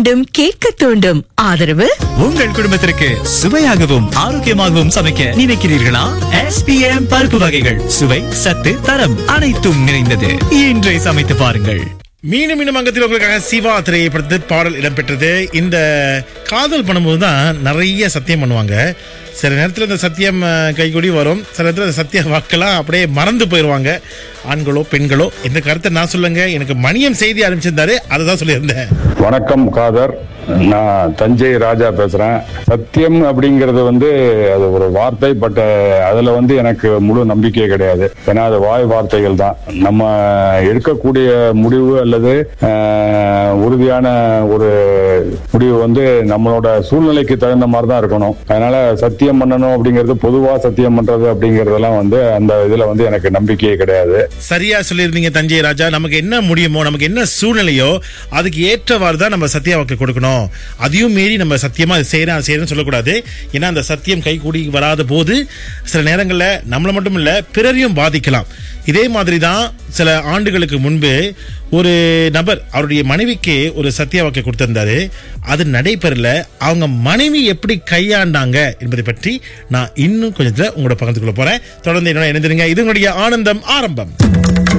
தூண்டும் கேட்க தூண்டும் ஆதரவு உங்கள் குடும்பத்திற்கு சுவையாகவும் ஆரோக்கியமாகவும் சமைக்க நினைக்கிறீர்களா எஸ்பிஎம் பருப்பு வகைகள் சுவை சத்து தரம் அனைத்தும் நிறைந்தது இன்றை சமைத்து பாருங்கள் மீண்டும் மீண்டும் அங்கத்தில் உங்களுக்காக சிவா திரைப்படத்து பாடல் இடம்பெற்றது இந்த காதல் பண்ணும்போது தான் நிறைய சத்தியம் பண்ணுவாங்க சில நேரத்தில் இந்த சத்தியம் அஹ், கைகூடி வரும் சில நேரத்தில் இந்த சத்திய வாக்கெல்லாம் அப்படியே மறந்து போயிடுவாங்க ஆண்களோ பெண்களோ இந்த கருத்தை நான் சொல்லுங்க எனக்கு மணியம் செய்தி அனுப்பிச்சிருந்தாரு அதை தான் சொல்லியிருந்தேன் வணக்கம் காதர் நான் தஞ்சை ராஜா பேசுறேன் சத்தியம் அப்படிங்கிறது வந்து அது ஒரு வார்த்தை பட் அதுல வந்து எனக்கு முழு நம்பிக்கை கிடையாது ஏன்னா அது வாய் வார்த்தைகள் தான் நம்ம எடுக்கக்கூடிய முடிவு அல்லது ஆஹ், உறுதியான ஒரு முடிவு வந்து நம்மளோட சூழ்நிலைக்கு தகுந்த மாதிரி தான் இருக்கணும் அதனால சத்தியம் பண்ணணும் அப்படிங்கிறது பொதுவா சத்தியம் பண்றது அப்படிங்கறதெல்லாம் வந்து அந்த இதுல வந்து எனக்கு நம்பிக்கையே கிடையாது சரியா சொல்லியிருந்தீங்க தஞ்சை ராஜா நமக்கு என்ன முடியுமோ நமக்கு என்ன சூழ்நிலையோ அதுக்கு ஏற்றவாறு தான் நம்ம சத்திய வாக்கு கொடுக்கணும் அதையும் மீறி நம்ம சத்தியமா இது செய்யறேன் அது செய்யறேன்னு சொல்லக்கூடாது ஏன்னா அந்த சத்தியம் கை கூடி வராத போது சில நேரங்களில் நம்மளை மட்டும் இல்ல பிறரையும் பாதிக்கலாம் இதே மாதிரி தான் சில ஆண்டுகளுக்கு முன்பு ஒரு நபர் அவருடைய மனைவிக்கு ஒரு சத்திய வாக்கு கொடுத்திருந்தாரு அது நடைபெறல அவங்க மனைவி எப்படி கையாண்டாங்க என்பதை பற்றி நான் இன்னும் கொஞ்சத்துல உங்களோட பகிர்ந்து கொள்ள போறேன் தொடர்ந்து என்னோட இணைந்திருங்க இது உங்களுடைய ஆனந்தம் ஆரம்பம்